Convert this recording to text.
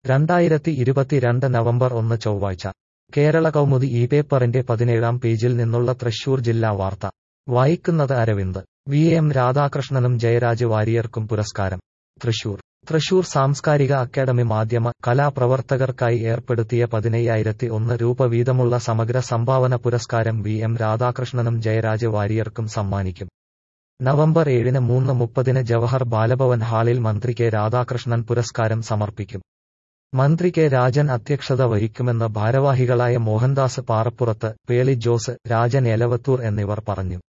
രണ്ടായിരത്തി ഇരുപത്തിരണ്ട് നവംബർ ഒന്ന് ചൊവ്വാഴ്ച കേരള കൗമുദി ഈ പേപ്പറിന്റെ പതിനേഴാം പേജിൽ നിന്നുള്ള തൃശൂർ ജില്ലാ വാർത്ത വായിക്കുന്നത് അരവിന്ദ് വി എം രാധാകൃഷ്ണനും ജയരാജ് വാരിയർക്കും പുരസ്കാരം തൃശൂർ തൃശൂർ സാംസ്കാരിക അക്കാദമി മാധ്യമ കലാപ്രവർത്തകർക്കായി ഏർപ്പെടുത്തിയ പതിനയ്യായിരത്തി ഒന്ന് രൂപ വീതമുള്ള സമഗ്ര സംഭാവന പുരസ്കാരം വി എം രാധാകൃഷ്ണനും ജയരാജ് വാരിയർക്കും സമ്മാനിക്കും നവംബർ ഏഴിന് മൂന്ന് മുപ്പതിന് ജവഹർ ബാലഭവൻ ഹാളിൽ മന്ത്രി കെ രാധാകൃഷ്ണൻ പുരസ്കാരം സമർപ്പിക്കും മന്ത്രി കെ രാജൻ അധ്യക്ഷത വഹിക്കുമെന്ന് ഭാരവാഹികളായ മോഹൻദാസ് പാറപ്പുറത്ത് പേളി ജോസ് രാജൻ എലവത്തൂർ എന്നിവർ പറഞ്ഞു